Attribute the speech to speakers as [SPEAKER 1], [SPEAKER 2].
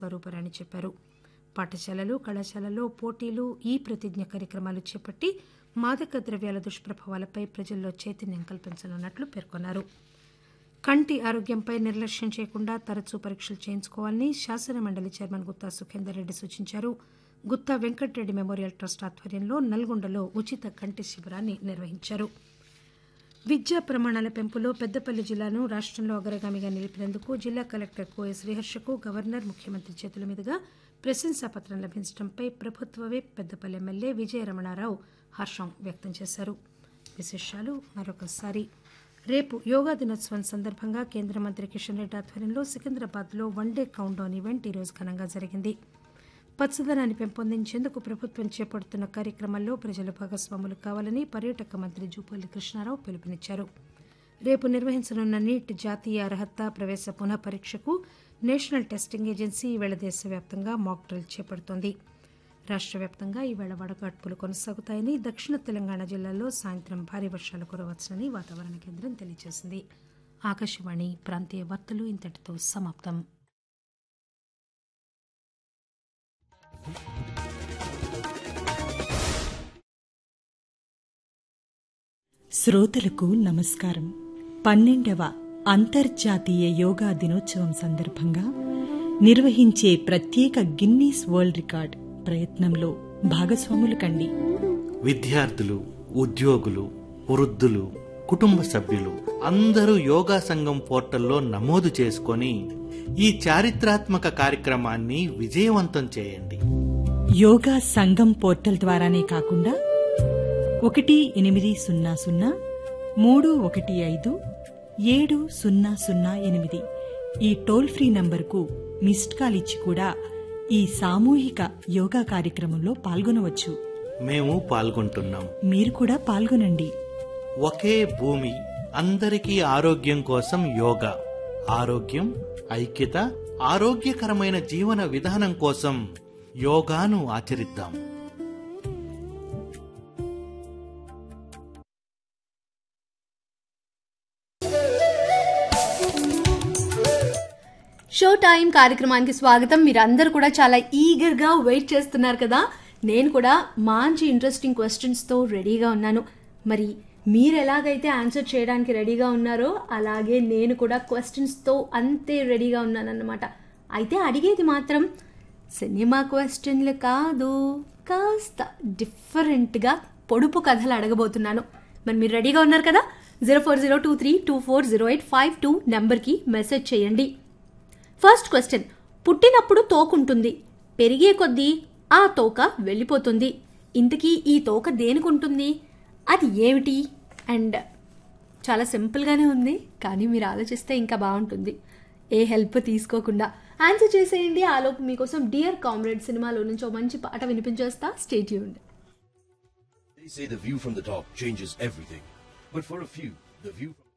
[SPEAKER 1] స్వరూపరాణి చెప్పారు పాఠశాలలు కళాశాలల్లో పోటీలు ఈ ప్రతిజ్ఞ కార్యక్రమాలు చేపట్టి మాదక ద్రవ్యాల దుష్ప్రభావాలపై ప్రజల్లో చైతన్యం కల్పించనున్నట్లు పేర్కొన్నారు కంటి ఆరోగ్యంపై నిర్లక్ష్యం చేయకుండా తరచూ పరీక్షలు చేయించుకోవాలని శాసన మండలి చైర్మన్ గుత్తా సుఖేందర్ రెడ్డి సూచించారు గుత్తా వెంకటరెడ్డి మెమోరియల్ ట్రస్ట్ ఆధ్వర్యంలో నల్గొండలో ఉచిత కంటి శిబిరాన్ని నిర్వహించారు విద్యా ప్రమాణాల పెంపులో పెద్దపల్లి జిల్లాను రాష్టంలో అగ్రగామిగా నిలిపినందుకు జిల్లా కలెక్టర్ కోయ శ్రీహర్షకు గవర్నర్ ముఖ్యమంత్రి చేతుల మీదుగా ప్రశంసాపత్రం లభించడంపై ప్రభుత్వ విప్ పెద్దపల్లి ఎమ్మెల్యే విజయ రమణారావు హర్షం వ్యక్తం చేశారు విశేషాలు మరొకసారి రేపు యోగా దినోత్సవం సందర్భంగా కేంద్ర మంత్రి కిషన్ రెడ్డి ఆధ్వర్యంలో సికింద్రాబాద్లో వన్డే కౌంట్ డౌన్ ఈవెంట్ ఈరోజు ఘనంగా జరిగింది పచ్చదనాన్ని పెంపొందించేందుకు ప్రభుత్వం చేపడుతున్న కార్యక్రమాల్లో ప్రజలు భాగస్వాములు కావాలని పర్యాటక మంత్రి జూపల్లి కృష్ణారావు పిలుపునిచ్చారు రేపు నిర్వహించనున్న నీట్ జాతీయ అర్హత ప్రవేశ పునః పరీక్షకు నేషనల్ టెస్టింగ్ ఏజెన్సీ ఈవేళ దేశవ్యాప్తంగా మాక్ డ్రిల్ చేపడుతోంది రాష్ట్ర వ్యాప్తంగా ఈవేళ వడగాడ్పులు కొనసాగుతాయని దక్షిణ తెలంగాణ జిల్లాల్లో సాయంత్రం భారీ వర్షాలు కురవచ్చని వాతావరణ కేంద్రం తెలియజేసింది ఆకాశవాణి ప్రాంతీయ వార్తలు ఇంతటితో సమాప్తం
[SPEAKER 2] శ్రోతలకు నమస్కారం పన్నెండవ అంతర్జాతీయ యోగా దినోత్సవం సందర్భంగా నిర్వహించే ప్రత్యేక గిన్నీస్ వరల్డ్ రికార్డ్ ప్రయత్నంలో భాగస్వాములు కండి
[SPEAKER 3] విద్యార్థులు ఉద్యోగులు వృద్ధులు కుటుంబ సభ్యులు అందరూ యోగా సంఘం పోర్టల్లో నమోదు చేసుకొని ఈ చారిత్రాత్మక కార్యక్రమాన్ని విజయవంతం చేయండి
[SPEAKER 2] యోగా సంఘం పోర్టల్ ద్వారానే కాకుండా ఒకటి ఎనిమిది సున్నా సున్నా మూడు ఒకటి ఐదు ఏడు సున్నా సున్నా ఎనిమిది ఈ టోల్ ఫ్రీ నంబర్కు మిస్డ్ కాల్ ఇచ్చి కూడా ఈ సామూహిక యోగా కార్యక్రమంలో పాల్గొనవచ్చు
[SPEAKER 3] మేము పాల్గొంటున్నాం
[SPEAKER 2] మీరు కూడా పాల్గొనండి
[SPEAKER 3] ఒకే భూమి అందరికీ ఆరోగ్యం కోసం యోగా ఆరోగ్యం ఐక్యత ఆరోగ్యకరమైన జీవన విధానం కోసం యోగాను ఆచరిద్దాం
[SPEAKER 4] షో టైం కార్యక్రమానికి స్వాగతం మీరందరూ కూడా చాలా ఈగర్గా వెయిట్ చేస్తున్నారు కదా నేను కూడా మంచి ఇంట్రెస్టింగ్ క్వశ్చన్స్తో రెడీగా ఉన్నాను మరి మీరు ఎలాగైతే ఆన్సర్ చేయడానికి రెడీగా ఉన్నారో అలాగే నేను కూడా క్వశ్చన్స్తో అంతే రెడీగా ఉన్నానన్నమాట అయితే అడిగేది మాత్రం సినిమా క్వశ్చన్లు కాదు కాస్త డిఫరెంట్గా పొడుపు కథలు అడగబోతున్నాను మరి మీరు రెడీగా ఉన్నారు కదా zero four zero two three two four zero eight five two నెంబర్కి మెసేజ్ చేయండి ఫస్ట్ క్వశ్చన్ పుట్టినప్పుడు తోకుంటుంది పెరిగే కొద్దీ ఆ తోక వెళ్ళిపోతుంది ఇంతకీ ఈ తోక దేనికుంటుంది అది ఏమిటి అండ్ చాలా సింపుల్గానే ఉంది కానీ మీరు ఆలోచిస్తే ఇంకా బాగుంటుంది ఏ హెల్ప్ తీసుకోకుండా ఆన్సర్ చేసేయండి ఆలోపు మీకోసం డియర్ కామ్రేడ్ సినిమాలో నుంచి ఓ మంచి పాట వినిపించేస్తా stay tuned
[SPEAKER 5] They say the view from the top changes everything. But for a few, the view from